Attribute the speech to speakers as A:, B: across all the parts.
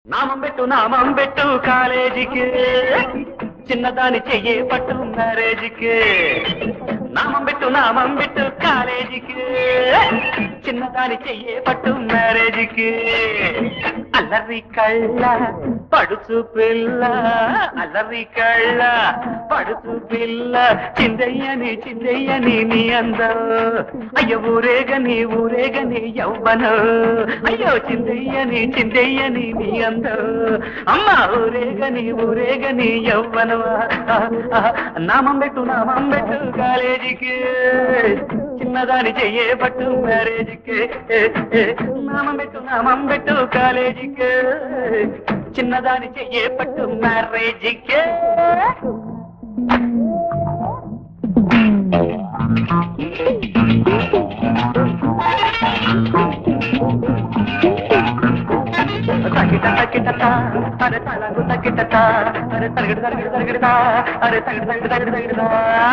A: నామం పెట్టు నామం పెట్టు కాలేజీకి చిన్నదాని చెయ్యి పట్టు మ్యారేజీకి నామం పెట్టు నామం పెట్టు కాలేజీకి చిన్నదాని చెయ్యి పట్టు మ్యారేజీకి అల్లరి కళ్ళ పడుచు పిల్ల అల్లరి కళ్ళ పడుచు పిల్ల చిందయ్యని చిందయ్యని నీ అందం అయ్యో ఊరేగని ఊరేగని యవ్వను అయ్యో చిందయ్యని చిందయ్యని నీ అందం అమ్మ ఊరేగని ఊరేగని యవ్వను నామం పెట్టు నామం పెట్టు కాలేజీకి చిన్నదాని చెయ్యే పట్టు మ్యారేజీకి నామం పెట్టు నామం పెట్టు కాలేజీకి చిన్నదాని చెయ్యే పట్టు మ్యారేజీకి తగిట తగిట అరే తలకు తగిట అరే తరగడు తరగడు తరగడుదా అరే తగడు తగడు తగడు తగడుదా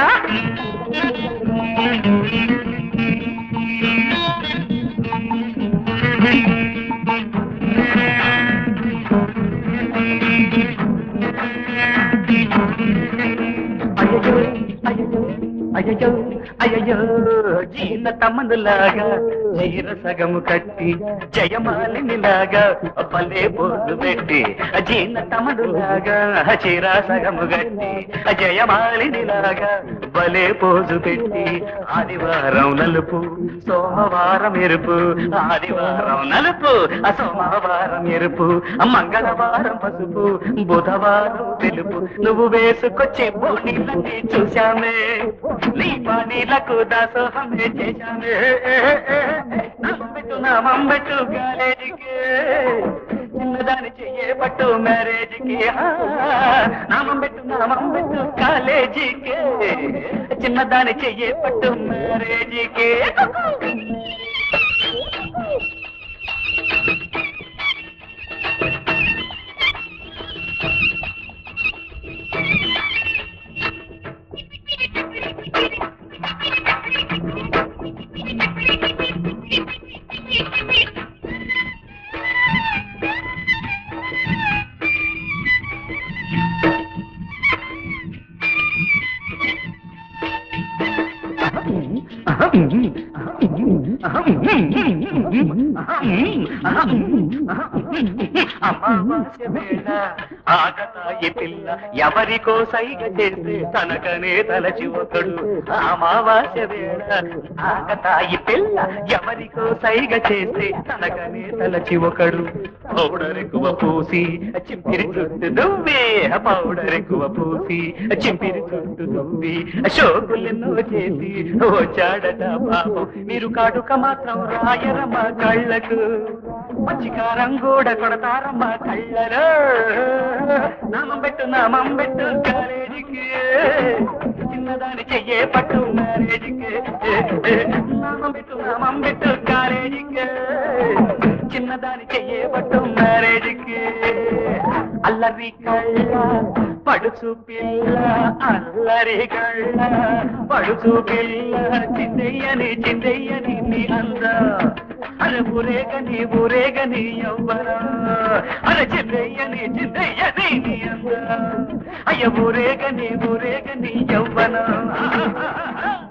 A: అయ్యో అయ్యో అయ్యో అయ్యో జీన తమ్ములాగా చీర సగము కట్టి జయమాలినిలాగా భలే పోజు పెట్టి జీన తమ్ములాగా చీర సగము కట్టి జయమాలినిలాగా భలే పోజు పెట్టి ఆదివారం నలుపు సోమవారం ఎరుపు ఆదివారం నలుపు సోమవారం ఎరుపు మంగళవారం పసుపు బుధవారం తెలుపు నువ్వు వేసుకొచ్చే బోనీలన్నీ చూశామే నీ పనీలకు దాసోహమే చేశామే నమ్మెట్టు నా మమ్మెట్టు కాలేజీకి చిన్నదాని చెయ్యే పట్టు మ్యారేజ్కి నామం పెట్టు నామం పెట్టు కాలేజీకి చిన్నదాని చెయ్యే పట్టు మ్యారేజీకి అమావాస్య వేళ ఆగతాయి పిల్ల ఎవరికో సైగ చేస్తే తనకనే తలచి ఒకడు అమావాస్య వేళ ఆగతాయి పిల్ల ఎవరికో సైగ చేస్తే తనకనే తలచి ఒకడు పౌడర్ ఎక్కువ పూసి చింపిరి చుట్టు దువ్వి పౌడర్ ఎక్కువ పూసి చింపిరి చుట్టు దువ్వి షోకులెన్నో చేసి వచ్చాడట బాబు మీరు కాటుక మాత్రం రాయరమ్మ కళ్ళకు పచ్చికారం కూడా కొడతారమ్మ కళ్ళలో నామం పెట్టు నామం పెట్టు కాలేజీకి చిన్నదాని చెయ్యే పట్టు మ్యారేజీకి నామం పెట్టు నామం పెట్టు కాలేజీకి చిన్నదాని చెయ్యే పట్టు మ్యారేజీకి అల్లరి కళ్ళ పడుచు పిల్ల అల్లరి కళ్ళ పడుచు పిల్ల చిందయ్యని చిందయ్యని నీ అంద అరే ఊరేగని ఊరేగని ఎవ్వర అరే చిందయ్యని చిందయ్యని నీ అంద అయ్య ఊరేగని ఊరేగని ఎవ్వన